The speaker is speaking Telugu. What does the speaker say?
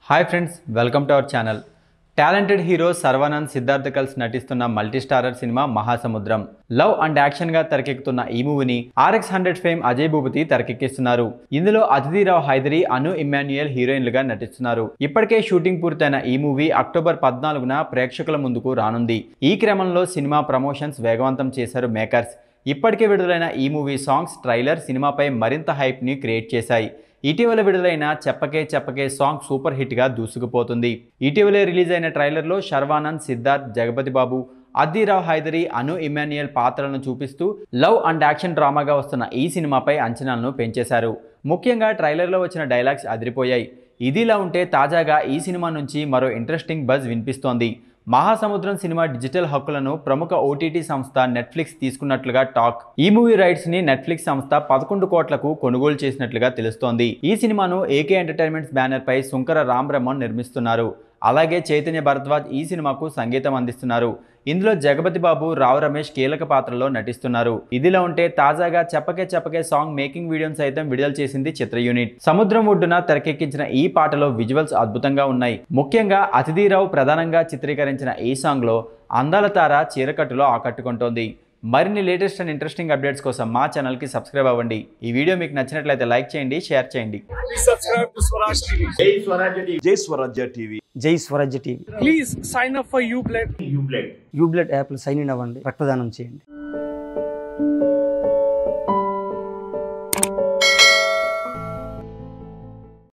Hi friends welcome to our channel talented hero Sharwanand Siddharth కలిసి నటిస్తున్న multi starrer cinema Mahasamudram love and action గా తెరకెక్కుతున్న ఈ మూవీని RX hundred fame Ajay Bhupathi తెరకెక్కిస్తున్నారు ఇందులో అతిథిరావు హైదరి అను ఇమ్మాన్యుయల్ హీరోయిన్లుగా నటిస్తున్నారు ఇప్పటికే షూటింగ్ పూర్తయిన ఈ మూవీ అక్టోబర్ పద్నాలుగున ప్రేక్షకుల ముందుకు రానుంది ఈ క్రమంలో సినిమా ప్రమోషన్స్ వేగవంతం చేశారు మేకర్స్ ఇప్పటికే విడుదలైన ఈ మూవీ సాంగ్స్ ట్రైలర్ సినిమాపై మరింత హైప్ని క్రియేట్ చేశాయి ఇటీవల విడుదలైన చెప్పకే చెప్పకే సాంగ్ సూపర్ హిట్గా దూసుకుపోతుంది ఇటీవలే రిలీజ్ అయిన ట్రైలర్లో శర్వానంద్ సిద్ధార్థ్ జగపతి బాబు అద్దీరావ్ హైదరి అను ఇమాన్యుయల్ పాత్రలను చూపిస్తూ లవ్ అండ్ యాక్షన్ డ్రామాగా వస్తున్న ఈ సినిమాపై అంచనాలను పెంచేశారు ముఖ్యంగా ట్రైలర్లో వచ్చిన డైలాగ్స్ అదిరిపోయాయి ఇదిలా ఉంటే తాజాగా ఈ సినిమా నుంచి మరో ఇంట్రెస్టింగ్ బజ్ వినిపిస్తోంది మహాసముద్రం సినిమా డిజిటల్ హక్కులను ప్రముఖ ఓటీటీ సంస్థ నెట్ఫ్లిక్స్ తీసుకున్నట్లుగా టాక్ ఈ మూవీ రైట్స్ ని నెట్ఫ్లిక్స్ సంస్థ పదకొండు కోట్లకు కొనుగోలు చేసినట్లుగా తెలుస్తోంది ఈ సినిమాను ఏకే ఎంటర్టైన్మెంట్స్ బ్యానర్ పై శుంకర రామ్ రమణ్ నిర్మిస్తున్నారు అలాగే చైతన్య భరద్వాజ్ ఈ సినిమాకు సంగీతం అందిస్తున్నారు ఇందులో జగపతి బాబు రావు రమేష్ కీలక పాత్రలో నటిస్తున్నారు ఇదిలా ఉంటే తాజాగా చెప్పకే చెప్పకే సాంగ్ మేకింగ్ వీడియోని సైతం విడుదల చేసింది చిత్ర యూనిట్ సముద్రం ఒడ్డున తెరకెక్కించిన ఈ పాటలో విజువల్స్ అద్భుతంగా ఉన్నాయి ముఖ్యంగా అతిథిరావు ప్రధానంగా చిత్రీకరించిన ఈ సాంగ్లో అందాల తార చీరకట్టులో ఆకట్టుకుంటోంది మరిన్ని లేటెస్ట్ అండ్ ఇంట్రెస్టింగ్ అప్డేట్స్ కోసం మా ఛానల్కి సబ్స్క్రైబ్ అవ్వండి ఈ వీడియో మీకు నచ్చినట్లయితే లైక్ చేయండి షేర్ చేయండి Please subscribe to Swaraj TV. జై Swarajya TV Jai Swarajya TV Jai Swarajya TV Please sign up for Ublend. Ublend Ublend యాప్లో సైన్ ఇన్ అవ్వండి రక్తదానం చేయండి